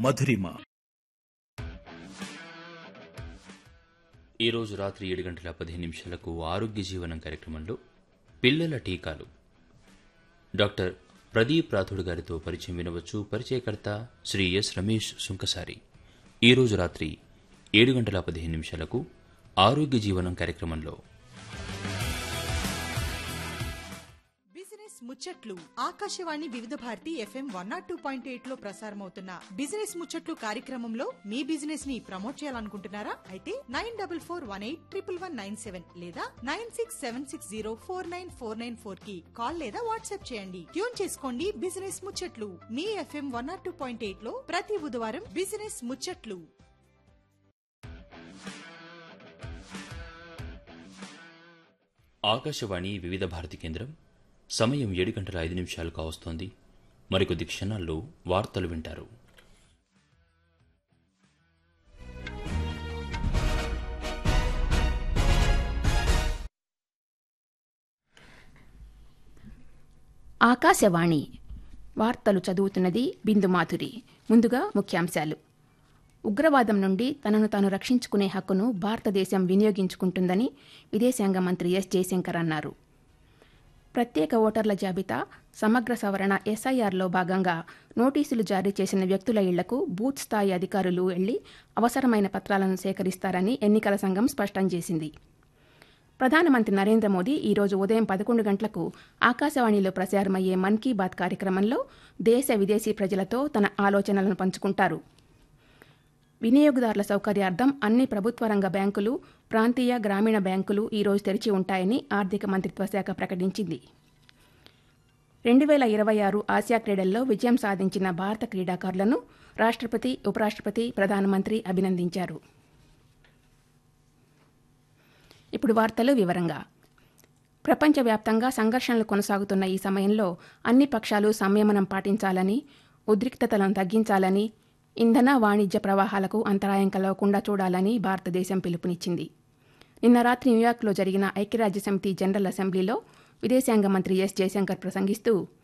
మధురిమ ఈరోజు రాత్రి ఏడు గంటల పదిహేను నిమిషాలకు ఆరోగ్య జీవనం కార్యక్రమంలో పిల్లల టీకాలు డాక్టర్ ప్రదీప్ రాథోడ్ గారితో పరిచయం వినవచ్చు పరిచయకర్త శ్రీ ఎస్ రమేష్ సుంకసారి ఈరోజు రాత్రి ఏడు గంటల పదిహేను నిమిషాలకు ఆరోగ్య జీవనం కార్యక్రమంలో బిజినెస్ ముచ్చట్లు Akashvani Vividh Bharati FM one nought two point eight లో ప్రసారమవుతున్న బిజినెస్ ముచ్చట్లు కార్యక్రమంలో మీ బిజినెస్ ని ప్రమోట్ చేయాలనుకుంటున్నారా అయితే nine double four one eight triple one nine seven లేదా nine six seven six zero four nine four nine four కి కాల్ లేదా వాట్సాప్ చేయండి ట్యూన్ చేసుకోండి బిజినెస్ ముచ్చట్లు మీ FM one nought two point eight లో ప్రతి బుధవారం బిజినెస్ ముచ్చట్లు ఆకాశవాణి వివిధ భారతి కేంద్రం సమయం ఏడు గంటల ఐదు నిమిషాలు కావస్తోంది మరికొద్ది క్షణాల్లో వార్తలు వింటారు ఆకాశవాణి వార్తలు చదువుతున్నది బిందు మాధురి ముందుగా ముఖ్యాంశాలు ఉగ్రవాదం నుండి తనను తాను రక్షించుకునే హక్కును భారతదేశం వినియోగించుకుంటుందని విదేశాంగ మంత్రి ఎస్ జయశంకర్ అన్నారు ప్రత్యేక ఓటర్ల జాబితా సమగ్ర సవరణ ఎస్ఐఆర్లో భాగంగా నోటీసులు జారీ చేసిన వ్యక్తుల ఇళ్లకు బూత్ స్థాయి అధికారులు వెళ్లి అవసరమైన పత్రాలను సేకరిస్తారని ఎన్నికల సంఘం స్పష్టం చేసింది ప్రధానమంత్రి నరేంద్ర మోదీ ఈరోజు ఉదయం పదకొండు గంటలకు ఆకాశవాణిలో ప్రసారమయ్యే మన్ కీ బాత్ కార్యక్రమంలో దేశ విదేశీ ప్రజలతో తన ఆలోచనలను పంచుకుంటారు వినియోగదారుల సౌకర్యార్థం అన్ని ప్రభుత్వ రంగ బ్యాంకులు ప్రాంతీయ గ్రామీణ బ్యాంకులు ఈరోజు తెరిచి ఉంటాయని ఆర్థిక మంత్రిత్వ శాఖ ప్రకటించింది రెండు వేల ఇరవై ఆరు ఆసియా క్రీడల్లో విజయం సాధించిన భారత క్రీడాకారులను రాష్ట్రపతి ఉపరాష్ట్రపతి ప్రధానమంత్రి అభినందించారు ఇప్పుడు వార్తలు వివరంగా ప్రపంచవ్యాప్తంగా సంఘర్షణలు కొనసాగుతున్న ఈ సమయంలో అన్ని పక్షాలు సంయమనం పాటించాలని ఉద్రిక్తతలను తగ్గించాలని ఇంధన వాణిజ్య ప్రవాహాలకు అంతరాయం కలగకుండా చూడాలని భారతదేశం పిలుపునిచ్చింది నిన్న రాత్రి న్యూయార్క్లో జరిగిన ఐక్యరాజ్య సమితి జనరల్ అసెంబ్లీలో విదేశాంగ మంత్రి ఎస్ జయశంకర్ ప్రసంగిస్తూ